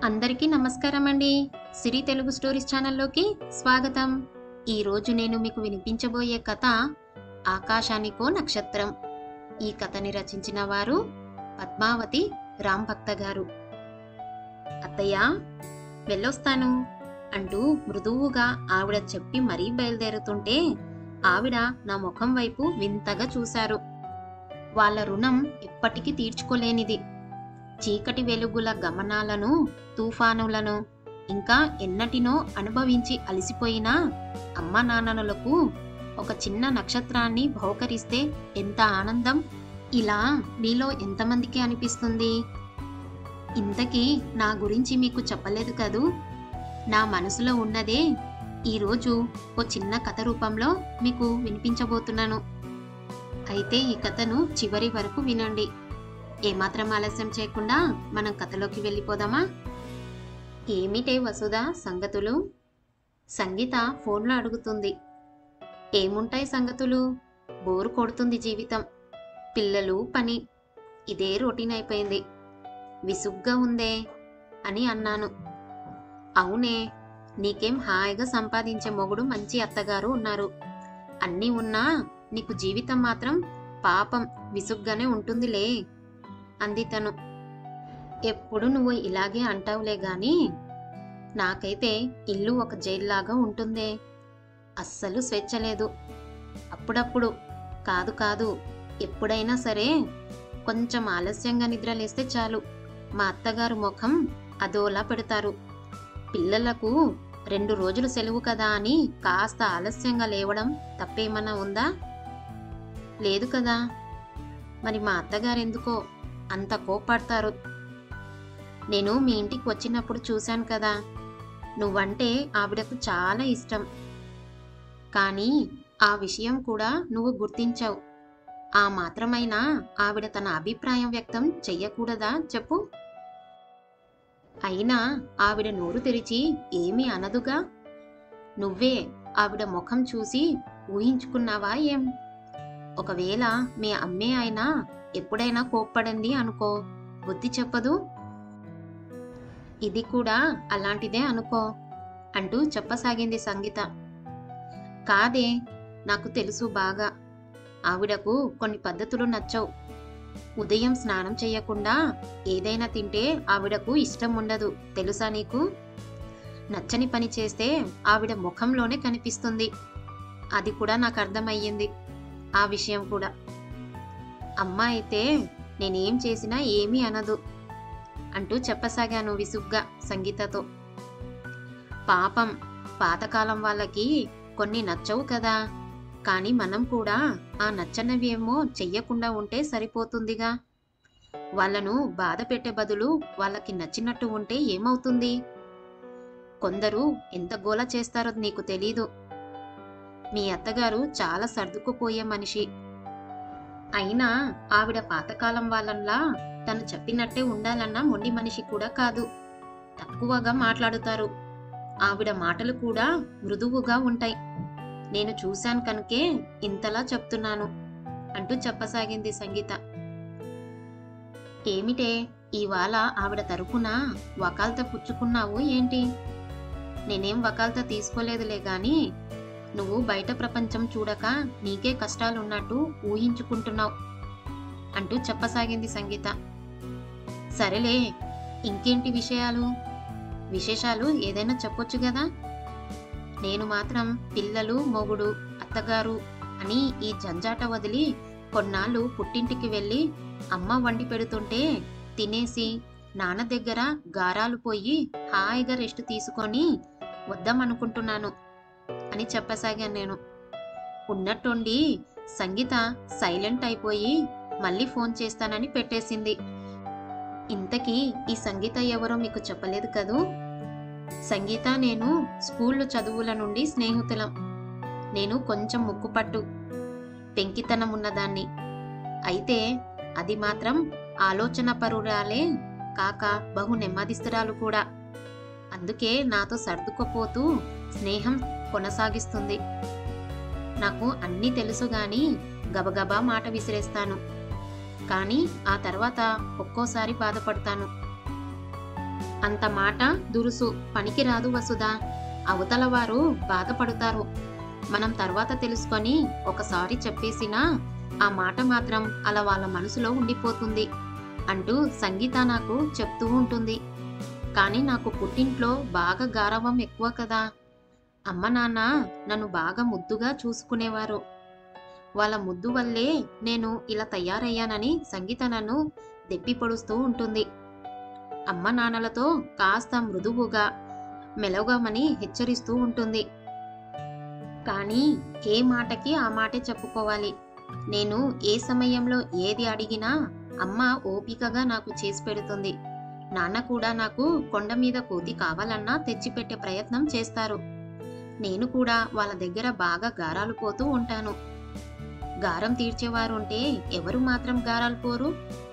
అందరికీ నమస్కారం అండి సిరి తెలుగు స్టోరీస్ ఛానల్లోకి స్వాగతం ఈ రోజు నేను మీకు వినిపించబోయే కథ ఆకాశానికో నక్షత్రం ఈ కథని రచించిన వారు పద్మావతి రాంభక్త గారు అత్తయ్య వెళ్ళొస్తాను అంటూ మృదువుగా ఆవిడ చెప్పి మరీ బయలుదేరుతుంటే ఆవిడ నా ముఖం వైపు వింతగా చూశారు వాళ్ళ రుణం ఎప్పటికీ తీర్చుకోలేనిది చీకటి వెలుగుల గమనాలను తుఫానులను ఇంకా ఎన్నటినో అనుభవించి అలసిపోయిన అమ్మ నాన్నలకు ఒక చిన్న నక్షత్రాన్ని బహుకరిస్తే ఎంత ఆనందం ఇలా మీలో ఎంతమందికి అనిపిస్తుంది ఇంతకీ నా గురించి మీకు చెప్పలేదు కదూ నా మనసులో ఉన్నదే ఈరోజు ఓ చిన్న కథ రూపంలో మీకు వినిపించబోతున్నాను అయితే ఈ కథను చివరి వరకు వినండి ఏమాత్రం ఆలస్యం చేయకుండా మనం కథలోకి వెళ్ళిపోదామా ఏమిటే వసుధ సంగతులు సంగీత ఫోన్లో అడుగుతుంది ఏముంటాయి సంగతులు బోరు కొడుతుంది జీవితం పిల్లలు పని ఇదే రొటీన్ అయిపోయింది విసుగ్గా ఉందే అని అన్నాను అవునే నీకేం హాయిగా సంపాదించే మొగుడు మంచి అత్తగారు ఉన్నారు అన్నీ ఉన్నా నీకు జీవితం మాత్రం పాపం విసుగ్గానే ఉంటుందిలే అంది తను ఎప్పుడు నువ్వు ఇలాగే అంటావులే గాని నాకైతే ఇల్లు ఒక జైల్లాగా ఉంటుందే అస్సలు స్వేచ్ఛ లేదు అప్పుడప్పుడు కాదు కాదు ఎప్పుడైనా సరే కొంచెం ఆలస్యంగా నిద్రలేస్తే చాలు మా అత్తగారు ముఖం అదోలా పెడతారు పిల్లలకు రెండు రోజులు సెలవు కదా అని కాస్త ఆలస్యంగా లేవడం తప్పేమన్నా ఉందా లేదు కదా మరి మా అత్తగారు ఎందుకో అంత కోపడతారు నేను మీ ఇంటికి వచ్చినప్పుడు చూశాను కదా నువ్వంటే ఆవిడకు చాలా ఇష్టం కానీ ఆ విషయం కూడా నువ్వు గుర్తించావు ఆ మాత్రమైనా ఆవిడ తన అభిప్రాయం వ్యక్తం చెయ్యకూడదా చెప్పు అయినా ఆవిడ నోరు తెరిచి ఏమీ అనదుగా నువ్వే ఆవిడ ముఖం చూసి ఊహించుకున్నావా ఏం ఒకవేళ మీ అమ్మే అయినా ఎప్పుడైనా కోప్పడండి అనుకో బుద్ధి చెప్పదు ఇది కూడా అలాంటిదే అనుకో అంటూ చెప్పసాగింది సంగీత కాదే నాకు తెలుసు బాగా ఆవిడకు కొన్ని పద్ధతులు నచ్చవు ఉదయం స్నానం చేయకుండా ఏదైనా తింటే ఆవిడకు ఇష్టం ఉండదు తెలుసా నీకు నచ్చని పని చేస్తే ఆవిడ ముఖంలోనే కనిపిస్తుంది అది కూడా నాకు అర్థమయ్యింది ఆ విషయం కూడా అమ్మ అయితే నేనేం చేసినా ఏమీ అనదు అంటూ చెప్పసాగాను విసుగ్గా సంగీతతో పాపం పాతకాలం వాళ్ళకి కొన్ని నచ్చవు కదా కానీ మనం కూడా ఆ నచ్చనివేమో చెయ్యకుండా ఉంటే సరిపోతుందిగా వాళ్ళను బాధ పెట్టే బదులు వాళ్ళకి నచ్చినట్టు ఉంటే ఏమవుతుంది కొందరు ఎంత గోల చేస్తారో నీకు తెలీదు మీ అత్తగారు చాలా సర్దుకుపోయే మనిషి అయినా ఆవిడ పాతకాలం వాళ్ళంలా తను చెప్పినట్టే ఉండాలన్న మొండి మనిషి కూడా కాదు తక్కువగా మాట్లాడుతారు ఆవిడ మాటలు కూడా మృదువుగా ఉంటాయి నేను చూశాను కనుకే ఇంతలా చెప్తున్నాను అంటూ చెప్పసాగింది సంగీత ఏమిటే ఇవాళ ఆవిడ తరపున వకాల్త పుచ్చుకున్నావు ఏంటి నేనేం వకాల్త తీసుకోలేదులే గాని నువ్వు బయట ప్రపంచం చూడక నీకే కష్టాలున్నట్టు ఊహించుకుంటున్నావు అంటూ చెప్పసాగింది సంగీత సరేలే ఇంకేంటి విషయాలు విశేషాలు ఏదైనా చెప్పొచ్చు కదా నేను మాత్రం పిల్లలు మొగుడు అత్తగారు అని ఈ జంజాట వదిలి కొన్నాళ్ళు పుట్టింటికి వెళ్ళి అమ్మ వండి పెడుతుంటే తినేసి నాన్న దగ్గర గారాలు పోయి హాయిగా రెస్ట్ తీసుకొని వద్దామనుకుంటున్నాను అని చెప్పసాగాను నేను ఉన్నట్టుండి సంగీత సైలెంట్ అయిపోయి మళ్ళీ ఫోన్ చేస్తానని పెట్టేసింది ఇంతకీ ఈ సంగీత ఎవరో మీకు చెప్పలేదు కదూ సంగీత నేను స్కూళ్ళు చదువుల నుండి స్నేహితులం నేను కొంచెం ముక్కుపట్టు పెంకితనం ఉన్నదాన్ని అయితే అది మాత్రం ఆలోచన పరురాలే కాక బహు నెమ్మదిస్తురాలు కూడా అందుకే నాతో సర్దుకుపోతూ స్నేహం కొనసాగిస్తుంది నాకు అన్నీ తెలుసు గాని గబగబా మాట విసిరేస్తాను కానీ ఆ తర్వాత ఒక్కోసారి బాధపడతాను అంత మాట దురుసు పనికిరాదు వసుదా అవతల వారు బాధపడతారు మనం తర్వాత తెలుసుకొని ఒకసారి చెప్పేసినా ఆ మాట మాత్రం అలా వాళ్ళ మనసులో ఉండిపోతుంది అంటూ సంగీత నాకు చెప్తూ ఉంటుంది కానీ నాకు పుట్టింట్లో బాగా గారవం ఎక్కువ కదా అమ్మ నాన్న నన్ను బాగా ముద్దుగా చూసుకునేవారు వాళ్ళ ముద్దు వల్లే నేను ఇలా తయారయ్యానని సంగీత నన్ను దెప్పి పొడుస్తూ ఉంటుంది అమ్మ నాన్నలతో కాస్త మృదువుగా మెలగమని హెచ్చరిస్తూ ఉంటుంది కానీ ఏ మాటకి ఆ మాటే చెప్పుకోవాలి నేను ఏ సమయంలో ఏది అడిగినా అమ్మ ఓపికగా నాకు చేసి పెడుతుంది నాన్న కూడా నాకు కొండ మీద కోతి కావాలన్నా తెచ్చిపెట్టే ప్రయత్నం చేస్తారు నేను కూడా వాళ్ళ దగ్గర బాగా గారాలు పోతూ ఉంటాను గారం తీర్చేవారు ఉంటే ఎవరు మాత్రం గారాలు పోరు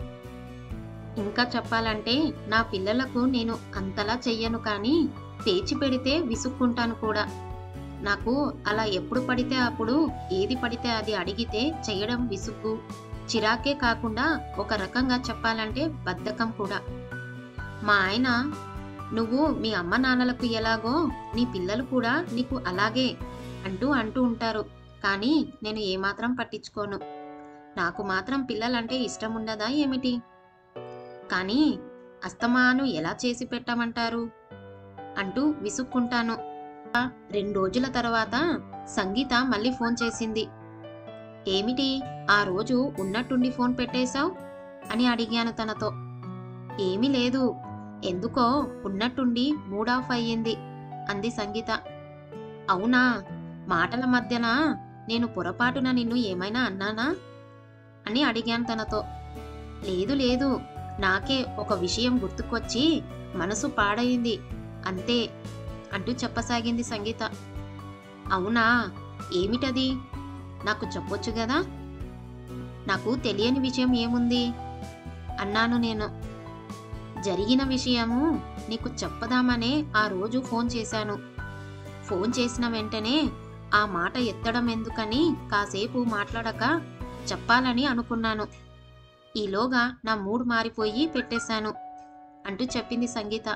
ఇంకా చెప్పాలంటే నా పిల్లలకు నేను అంతలా చెయ్యను కానీ పేచి పెడితే విసుక్కుంటాను కూడా నాకు అలా ఎప్పుడు పడితే అప్పుడు ఏది పడితే అది అడిగితే చేయడం విసుగు చిరాకే కాకుండా ఒక రకంగా చెప్పాలంటే బద్ధకం కూడా మా ఆయన నువ్వు మీ అమ్మ నాన్నలకు ఎలాగో నీ పిల్లలు కూడా నీకు అలాగే అంటూ అంటూ ఉంటారు కానీ నేను ఏమాత్రం పట్టించుకోను నాకు మాత్రం పిల్లలంటే ఇష్టం ఉండదా ఏమిటి కానీ అస్తమాను ఎలా చేసి పెట్టమంటారు అంటూ విసుక్కుంటాను రెండు రోజుల తర్వాత సంగీత మళ్ళీ ఫోన్ చేసింది ఏమిటి ఆ రోజు ఉన్నట్టుండి ఫోన్ పెట్టేశావు అని అడిగాను తనతో ఏమీ లేదు ఎందుకో ఉన్నట్టుండి మూడ్ ఆఫ్ అయ్యింది అంది సంగీత అవునా మాటల మధ్యన నేను పొరపాటున నిన్ను ఏమైనా అన్నానా అని అడిగాను తనతో లేదు లేదు నాకే ఒక విషయం గుర్తుకొచ్చి మనసు పాడయింది అంతే అంటూ చెప్పసాగింది సంగీత అవునా ఏమిటది నాకు చెప్పొచ్చు కదా నాకు తెలియని విషయం ఏముంది అన్నాను నేను జరిగిన విషయము నీకు చెప్పదామనే ఆ రోజు ఫోన్ చేశాను ఫోన్ చేసిన వెంటనే ఆ మాట ఎత్తడం ఎందుకని కాసేపు మాట్లాడక చెప్పాలని అనుకున్నాను ఈలోగా నా మూడ్ మారిపోయి పెట్టేశాను అంటూ చెప్పింది సంగీత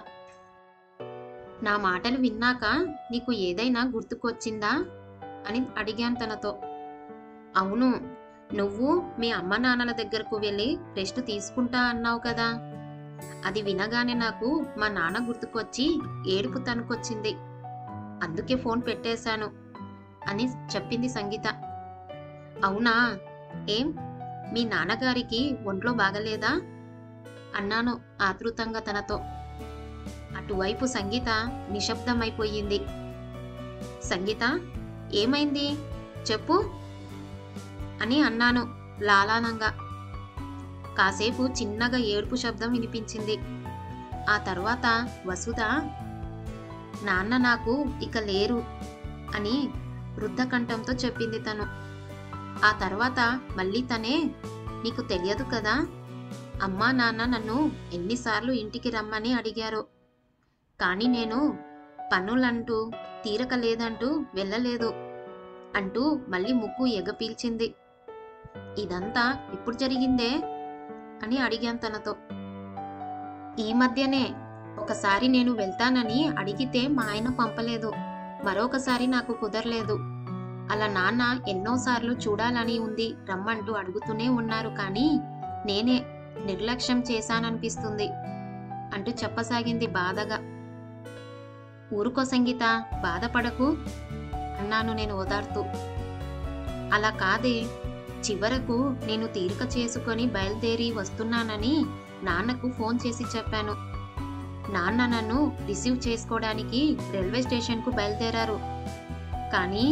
నా మాటలు విన్నాక నీకు ఏదైనా గుర్తుకొచ్చిందా అని అడిగాను తనతో అవును నువ్వు మీ అమ్మ నాన్నల దగ్గరకు వెళ్ళి రెస్ట్ తీసుకుంటా అన్నావు కదా అది వినగానే నాకు మా నాన్న గుర్తుకొచ్చి ఏడుపు తనుకొచ్చింది అందుకే ఫోన్ పెట్టేశాను అని చెప్పింది సంగీత అవునా ఏం మీ నాన్నగారికి ఒంట్లో బాగలేదా అన్నాను ఆతృతంగా తనతో అటువైపు సంగీత నిశ్శబ్దమైపోయింది సంగీత ఏమైంది చెప్పు అని అన్నాను లాలానంగా కాసేపు చిన్నగా ఏడుపు శబ్దం వినిపించింది ఆ తర్వాత వసుధ నాన్న నాకు ఇక లేరు అని వృద్ధ కంఠంతో చెప్పింది తను ఆ తర్వాత మళ్ళీ తనే నీకు తెలియదు కదా అమ్మా నాన్న నన్ను ఎన్నిసార్లు ఇంటికి రమ్మని అడిగారు కానీ నేను పనులంటూ తీరక లేదంటూ వెళ్ళలేదు అంటూ మళ్ళీ ముక్కు ఎగపీల్చింది ఇదంతా ఇప్పుడు జరిగిందే అని అడిగాను తనతో ఈ మధ్యనే ఒకసారి నేను వెళ్తానని అడిగితే మా ఆయన పంపలేదు మరొకసారి నాకు కుదరలేదు అలా నాన్న ఎన్నోసార్లు చూడాలని ఉంది రమ్మంటూ అడుగుతూనే ఉన్నారు కానీ నేనే నిర్లక్ష్యం చేశాననిపిస్తుంది అంటూ చెప్పసాగింది బాధగా ఊరుకో సంగీత బాధపడకు అన్నాను నేను ఓదార్తూ అలా కాదే చివరకు నేను తీరిక చేసుకొని బయలుదేరి వస్తున్నానని నాన్నకు ఫోన్ చేసి చెప్పాను నాన్న నన్ను రిసీవ్ చేసుకోవడానికి రైల్వే స్టేషన్కు బయలుదేరారు కానీ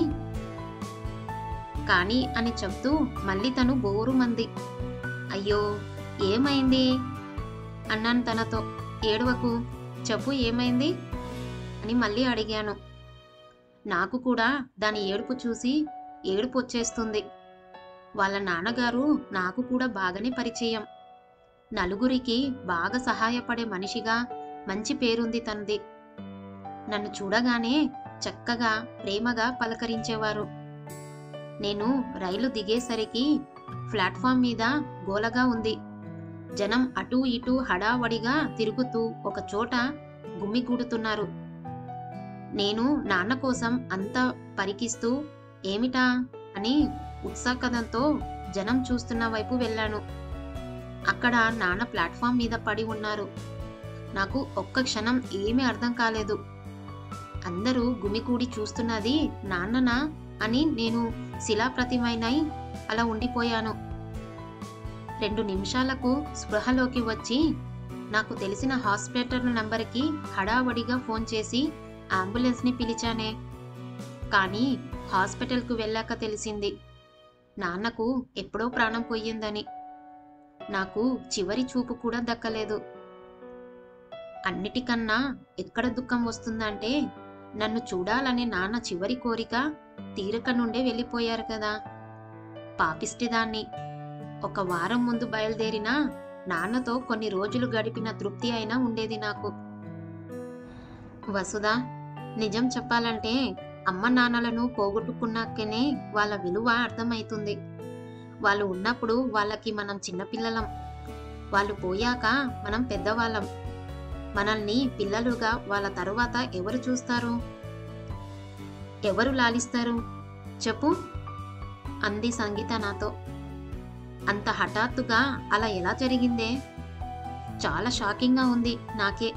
కానీ అని చెప్తూ మళ్ళీ తను బోరుమంది అయ్యో ఏమైంది అన్నాను తనతో ఏడవకు చెప్పు ఏమైంది అని మళ్ళీ అడిగాను నాకు కూడా దాని ఏడుపు చూసి ఏడుపు వచ్చేస్తుంది వాళ్ళ నాన్నగారు నాకు కూడా బాగానే పరిచయం నలుగురికి బాగా సహాయపడే మనిషిగా మంచి పేరుంది తనది నన్ను చూడగానే చక్కగా ప్రేమగా పలకరించేవారు నేను రైలు దిగేసరికి ప్లాట్ఫామ్ మీద గోలగా ఉంది జనం అటూ ఇటూ హడావడిగా తిరుగుతూ ఒక చోట గుమ్మిగూడుతున్నారు నేను నాన్న కోసం అంత పరికిస్తూ ఏమిటా అని ఉత్సాహంతో జనం చూస్తున్న వైపు వెళ్ళాను అక్కడ నాన్న ప్లాట్ఫామ్ మీద పడి ఉన్నారు నాకు ఒక్క క్షణం ఏమీ అర్థం కాలేదు అందరూ గుమికూడి చూస్తున్నది నాన్ననా అని నేను శిలాప్రతిమైనై అలా ఉండిపోయాను రెండు నిమిషాలకు స్పృహలోకి వచ్చి నాకు తెలిసిన హాస్పిటల్ నంబర్కి హడావడిగా ఫోన్ చేసి అంబులెన్స్ని పిలిచానే కానీ హాస్పిటల్కు వెళ్ళాక తెలిసింది నాన్నకు ఎప్పుడో ప్రాణం పోయిందని నాకు చివరి చూపు కూడా దక్కలేదు అన్నిటికన్నా ఎక్కడ దుఃఖం వస్తుందంటే నన్ను చూడాలనే నాన్న చివరి కోరిక తీరక నుండే వెళ్ళిపోయారు కదా పాపిష్టిదాన్ని ఒక వారం ముందు బయలుదేరినా నాన్నతో కొన్ని రోజులు గడిపిన తృప్తి అయినా ఉండేది నాకు వసుదా నిజం చెప్పాలంటే అమ్మ నాన్నలను పోగొట్టుకున్నాకనే వాళ్ళ విలువ అర్థమవుతుంది వాళ్ళు ఉన్నప్పుడు వాళ్ళకి మనం చిన్నపిల్లలం వాళ్ళు పోయాక మనం పెద్దవాళ్ళం మనల్ని పిల్లలుగా వాళ్ళ తరువాత ఎవరు చూస్తారు ఎవరు లాలిస్తారు చెప్పు అంది సంగీత నాతో అంత హఠాత్తుగా అలా ఎలా జరిగిందే చాలా షాకింగ్గా ఉంది నాకే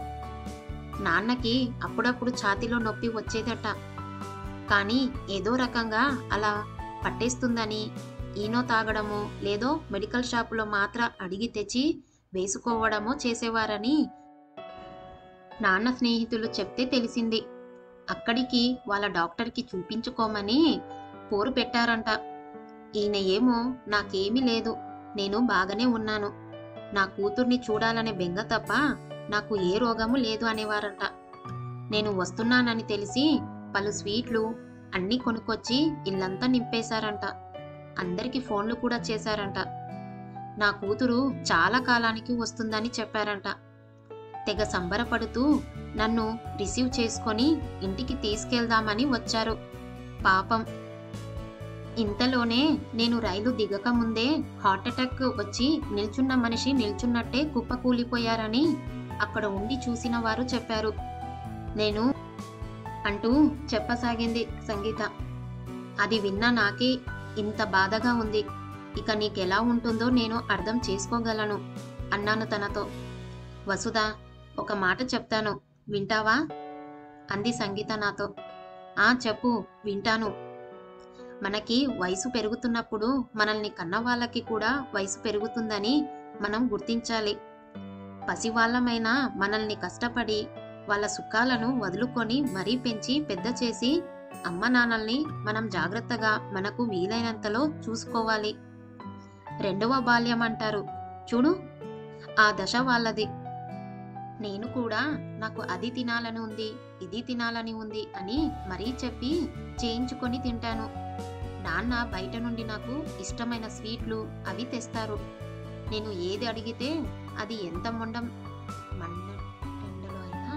నాన్నకి అప్పుడప్పుడు ఛాతీలో నొప్పి వచ్చేదట కానీ ఏదో రకంగా అలా పట్టేస్తుందని ఈనో తాగడమో లేదో మెడికల్ షాపులో మాత్ర అడిగి తెచ్చి వేసుకోవడమో చేసేవారని నాన్న స్నేహితులు చెప్తే తెలిసింది అక్కడికి వాళ్ళ డాక్టర్కి చూపించుకోమని పోరు పెట్టారంట ఈయన ఏమో నాకేమీ లేదు నేను బాగానే ఉన్నాను నా కూతుర్ని చూడాలనే బెంగ తప్ప నాకు ఏ రోగము లేదు అనేవారంట నేను వస్తున్నానని తెలిసి పలు స్వీట్లు అన్నీ కొనుక్కొచ్చి ఇల్లంతా నింపేశారంట అందరికీ ఫోన్లు కూడా చేశారంట నా కూతురు చాలా కాలానికి వస్తుందని చెప్పారంట తెగ సంబరపడుతూ నన్ను రిసీవ్ చేసుకొని ఇంటికి తీసుకెళ్దామని వచ్చారు పాపం ఇంతలోనే నేను రైలు దిగక ముందే హార్ట్ అటాక్ వచ్చి నిల్చున్న మనిషి నిల్చున్నట్టే కుప్పకూలిపోయారని అక్కడ ఉండి చూసిన వారు చెప్పారు నేను అంటూ చెప్పసాగింది సంగీత అది విన్నా నాకే ఇంత బాధగా ఉంది ఇక నీకెలా ఉంటుందో నేను అర్థం చేసుకోగలను అన్నాను తనతో వసుధ ఒక మాట చెప్తాను వింటావా అంది సంగీత నాతో ఆ చెప్పు వింటాను మనకి వయసు పెరుగుతున్నప్పుడు మనల్ని కన్న వాళ్ళకి కూడా వయసు పెరుగుతుందని మనం గుర్తించాలి పసివాళ్ళమైనా మనల్ని కష్టపడి వాళ్ళ సుఖాలను వదులుకొని మరీ పెంచి పెద్ద చేసి అమ్మ నాన్నల్ని మనం జాగ్రత్తగా మనకు వీలైనంతలో చూసుకోవాలి రెండవ బాల్యం అంటారు చూడు ఆ దశ వాళ్ళది నేను కూడా నాకు అది తినాలని ఉంది ఇది తినాలని ఉంది అని మరీ చెప్పి చేయించుకొని తింటాను నాన్న బయట నుండి నాకు ఇష్టమైన స్వీట్లు అవి తెస్తారు నేను ఏది అడిగితే అది ఎంత మొండం మండ ఎండలో అయినా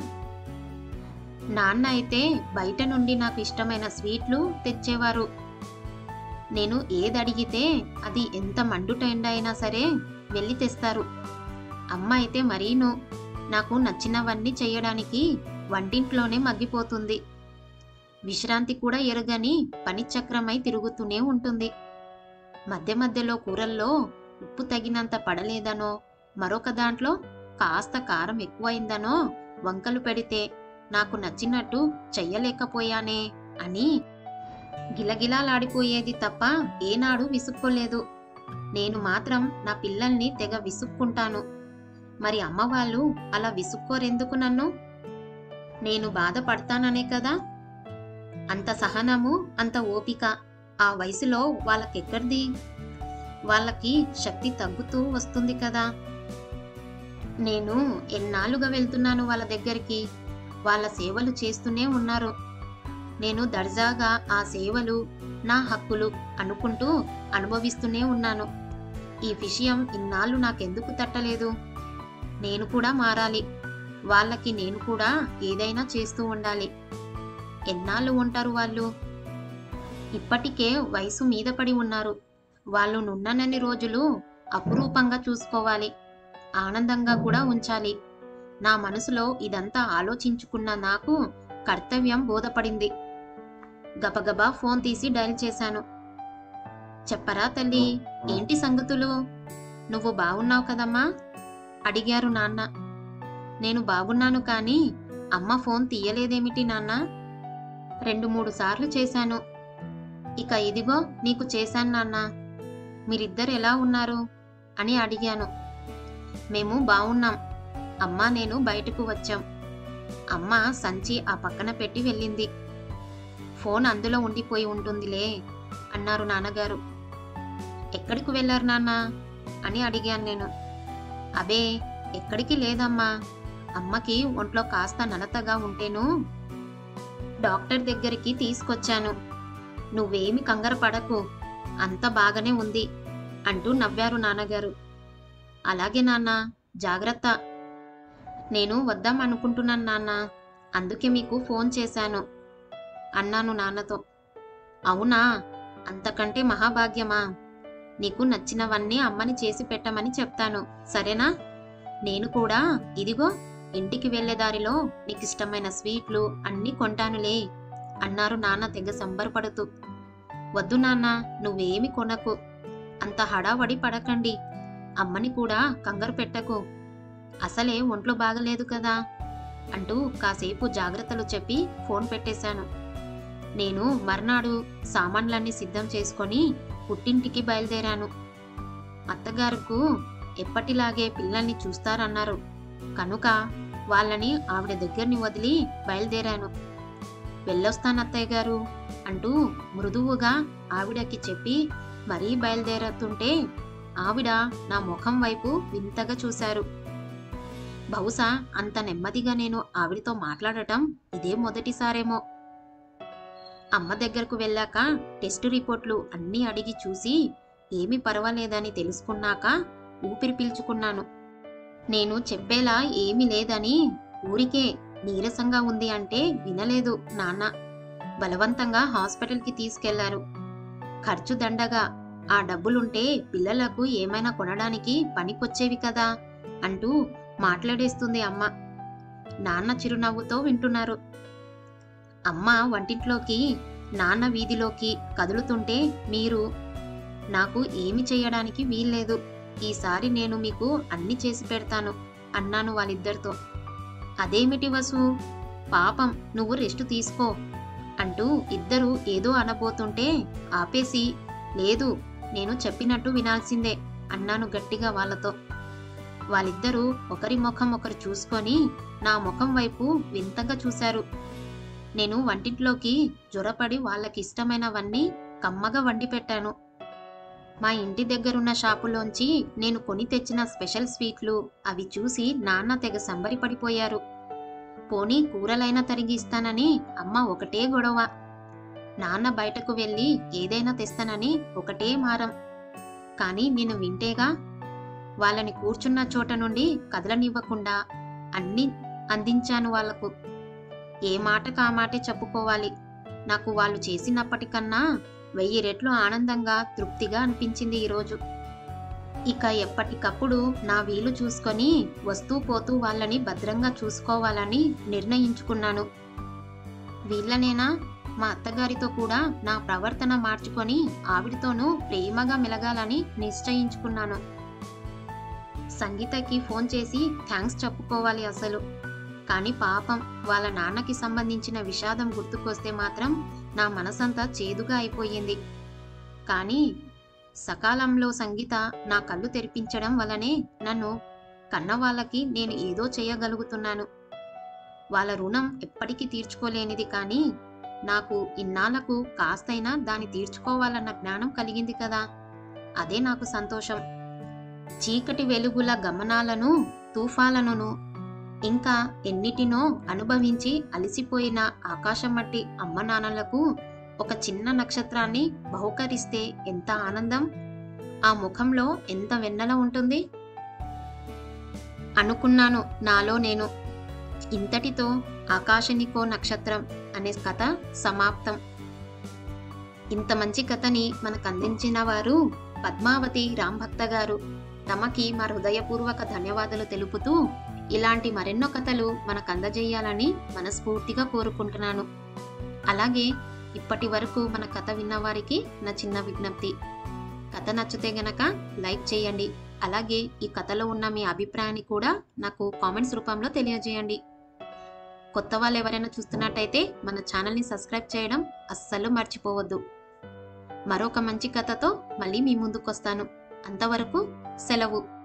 నాన్న అయితే బయట నుండి నాకు ఇష్టమైన స్వీట్లు తెచ్చేవారు నేను ఏది అడిగితే అది ఎంత మండుట ఎండ అయినా సరే వెళ్ళి తెస్తారు అమ్మ అయితే మరీను నాకు నచ్చినవన్నీ చేయడానికి వంటింట్లోనే మగ్గిపోతుంది విశ్రాంతి కూడా ఎరగని పనిచక్రమై తిరుగుతూనే ఉంటుంది మధ్య మధ్యలో కూరల్లో ఉప్పు తగినంత పడలేదనో మరొక దాంట్లో కాస్త కారం ఎక్కువైందనో వంకలు పెడితే నాకు నచ్చినట్టు చెయ్యలేకపోయానే అని గిలగిలాలాడిపోయేది తప్ప ఏనాడు విసుక్కోలేదు నేను మాత్రం నా పిల్లల్ని తెగ విసుక్కుంటాను మరి అమ్మ వాళ్ళు అలా విసుక్కోరెందుకు నన్ను నేను బాధపడతాననే కదా అంత సహనము అంత ఓపిక ఆ వయసులో వాళ్ళకెక్కడిది వాళ్ళకి శక్తి తగ్గుతూ వస్తుంది కదా నేను ఎన్నాళ్ళుగా వెళ్తున్నాను వాళ్ళ దగ్గరికి వాళ్ళ సేవలు చేస్తూనే ఉన్నారు నేను దర్జాగా ఆ సేవలు నా హక్కులు అనుకుంటూ అనుభవిస్తూనే ఉన్నాను ఈ విషయం ఇన్నాళ్ళు నాకెందుకు తట్టలేదు నేను కూడా మారాలి వాళ్ళకి నేను కూడా ఏదైనా చేస్తూ ఉండాలి ఎన్నాళ్ళు ఉంటారు వాళ్ళు ఇప్పటికే వయసు మీద పడి ఉన్నారు వాళ్ళు నున్ననన్ని రోజులు అపురూపంగా చూసుకోవాలి ఆనందంగా కూడా ఉంచాలి నా మనసులో ఇదంతా ఆలోచించుకున్న నాకు కర్తవ్యం బోధపడింది గబగబా ఫోన్ తీసి డయల్ చేశాను చెప్పరా తల్లి ఏంటి సంగతులు నువ్వు బాగున్నావు కదమ్మా అడిగారు నాన్న నేను బాగున్నాను కానీ అమ్మ ఫోన్ తీయలేదేమిటి నాన్న రెండు మూడు సార్లు చేశాను ఇక ఇదిగో నీకు చేశాను నాన్న మీరిద్దరు ఎలా ఉన్నారు అని అడిగాను మేము బాగున్నాం అమ్మ నేను బయటకు వచ్చాం అమ్మ సంచి ఆ పక్కన పెట్టి వెళ్ళింది ఫోన్ అందులో ఉండిపోయి ఉంటుందిలే అన్నారు నాన్నగారు ఎక్కడికి వెళ్ళారు నాన్న అని అడిగాను నేను అబే ఎక్కడికి లేదమ్మా అమ్మకి ఒంట్లో కాస్త నలతగా ఉంటేను డాక్టర్ దగ్గరికి తీసుకొచ్చాను నువ్వేమి కంగారు పడకు అంత బాగానే ఉంది అంటూ నవ్వారు నాన్నగారు అలాగే నాన్న జాగ్రత్త నేను వద్దాం అనుకుంటున్నాను నాన్న అందుకే మీకు ఫోన్ చేశాను అన్నాను నాన్నతో అవునా అంతకంటే మహాభాగ్యమా నీకు నచ్చినవన్నీ అమ్మని చేసి పెట్టమని చెప్తాను సరేనా నేను కూడా ఇదిగో ఇంటికి వెళ్లే దారిలో నీకు ఇష్టమైన స్వీట్లు అన్నీ కొంటానులే అన్నారు నాన్న తెగ సంబరపడుతూ వద్దు నాన్న నువ్వేమి కొనకు అంత హడావడి పడకండి అమ్మని కూడా కంగారు పెట్టకు అసలే ఒంట్లో బాగలేదు కదా అంటూ కాసేపు జాగ్రత్తలు చెప్పి ఫోన్ పెట్టేశాను నేను మర్నాడు సామాన్లన్నీ సిద్ధం చేసుకొని పుట్టింటికి బయలుదేరాను అత్తగారుకు ఎప్పటిలాగే పిల్లల్ని చూస్తారన్నారు కనుక వాళ్ళని ఆవిడ దగ్గరని వదిలి బయలుదేరాను వెళ్ళొస్తాను అత్తయ్య గారు అంటూ మృదువుగా ఆవిడకి చెప్పి మరీ బయలుదేరుతుంటే ఆవిడ నా ముఖం వైపు వింతగా చూశారు బహుశా అంత నెమ్మదిగా నేను ఆవిడతో మాట్లాడటం ఇదే మొదటిసారేమో అమ్మ దగ్గరకు వెళ్ళాక టెస్ట్ రిపోర్ట్లు అన్నీ అడిగి చూసి ఏమీ పర్వాలేదని తెలుసుకున్నాక ఊపిరి పీల్చుకున్నాను నేను చెప్పేలా ఏమీ లేదని ఊరికే నీరసంగా ఉంది అంటే వినలేదు నాన్న బలవంతంగా హాస్పిటల్కి తీసుకెళ్లారు ఖర్చు దండగా ఆ డబ్బులుంటే పిల్లలకు ఏమైనా కొనడానికి పనికొచ్చేవి కదా అంటూ మాట్లాడేస్తుంది అమ్మ నాన్న చిరునవ్వుతో వింటున్నారు అమ్మ వంటింట్లోకి నాన్న వీధిలోకి కదులుతుంటే మీరు నాకు ఏమి చేయడానికి వీల్లేదు ఈసారి నేను మీకు అన్ని చేసి పెడతాను అన్నాను వాళ్ళిద్దరితో అదేమిటి వసు పాపం నువ్వు రెస్ట్ తీసుకో అంటూ ఇద్దరు ఏదో అనబోతుంటే ఆపేసి లేదు నేను చెప్పినట్టు వినాల్సిందే అన్నాను గట్టిగా వాళ్ళతో వాళ్ళిద్దరూ ఒకరి ముఖం ఒకరు చూసుకొని నా ముఖం వైపు వింతగా చూశారు నేను వంటింట్లోకి జ్వరపడి వాళ్ళకి ఇష్టమైనవన్నీ కమ్మగా వండి పెట్టాను మా ఇంటి దగ్గరున్న షాపులోంచి నేను కొని తెచ్చిన స్పెషల్ స్వీట్లు అవి చూసి నాన్న తెగ సంబరిపడిపోయారు పోనీ కూరలైనా తరిగి ఇస్తానని అమ్మ ఒకటే గొడవ నాన్న బయటకు వెళ్ళి ఏదైనా తెస్తానని ఒకటే మారం కానీ నేను వింటేగా వాళ్ళని కూర్చున్న చోట నుండి కదలనివ్వకుండా అన్ని అందించాను వాళ్లకు ఏ మాటకు ఆ మాటే చెప్పుకోవాలి నాకు వాళ్ళు చేసినప్పటికన్నా వెయ్యి రెట్లు ఆనందంగా తృప్తిగా అనిపించింది ఈరోజు ఇక ఎప్పటికప్పుడు నా వీలు చూసుకొని వస్తూ పోతూ వాళ్ళని భద్రంగా చూసుకోవాలని నిర్ణయించుకున్నాను వీళ్ళనేనా మా అత్తగారితో కూడా నా ప్రవర్తన మార్చుకొని ఆవిడతోనూ ప్రేమగా మెలగాలని నిశ్చయించుకున్నాను సంగీతకి ఫోన్ చేసి థ్యాంక్స్ చెప్పుకోవాలి అసలు కానీ పాపం వాళ్ళ నాన్నకి సంబంధించిన విషాదం గుర్తుకొస్తే మాత్రం నా మనసంతా చేదుగా అయిపోయింది కానీ సకాలంలో సంగీత నా కళ్ళు తెరిపించడం వల్లనే నన్ను కన్న వాళ్ళకి నేను ఏదో చేయగలుగుతున్నాను వాళ్ళ రుణం ఎప్పటికీ తీర్చుకోలేనిది కానీ నాకు ఇన్నాళ్లకు కాస్తైనా దాన్ని తీర్చుకోవాలన్న జ్ఞానం కలిగింది కదా అదే నాకు సంతోషం చీకటి వెలుగుల గమనాలను తుఫాలను ఇంకా ఎన్నిటినో అనుభవించి అలసిపోయిన ఆకాశం మట్టి అమ్మ నాన్నలకు ఒక చిన్న నక్షత్రాన్ని బహుకరిస్తే ఎంత ఆనందం ఆ ముఖంలో ఎంత వెన్నెల ఉంటుంది అనుకున్నాను నాలో నేను ఇంతటితో ఆకాశనికో నక్షత్రం అనే కథ సమాప్తం ఇంత మంచి కథని మనకు అందించిన వారు పద్మావతి రాంభక్త గారు తమకి మా హృదయపూర్వక ధన్యవాదాలు తెలుపుతూ ఇలాంటి మరెన్నో కథలు మనకు అందజేయాలని మనస్ఫూర్తిగా కోరుకుంటున్నాను అలాగే ఇప్పటి వరకు మన కథ విన్న వారికి నా చిన్న విజ్ఞప్తి కథ నచ్చితే గనక లైక్ చేయండి అలాగే ఈ కథలో ఉన్న మీ అభిప్రాయాన్ని కూడా నాకు కామెంట్స్ రూపంలో తెలియజేయండి కొత్త వాళ్ళు ఎవరైనా చూస్తున్నట్టయితే మన ఛానల్ని సబ్స్క్రైబ్ చేయడం అస్సలు మర్చిపోవద్దు మరొక మంచి కథతో మళ్ళీ మీ ముందుకు వస్తాను అంతవరకు సెలవు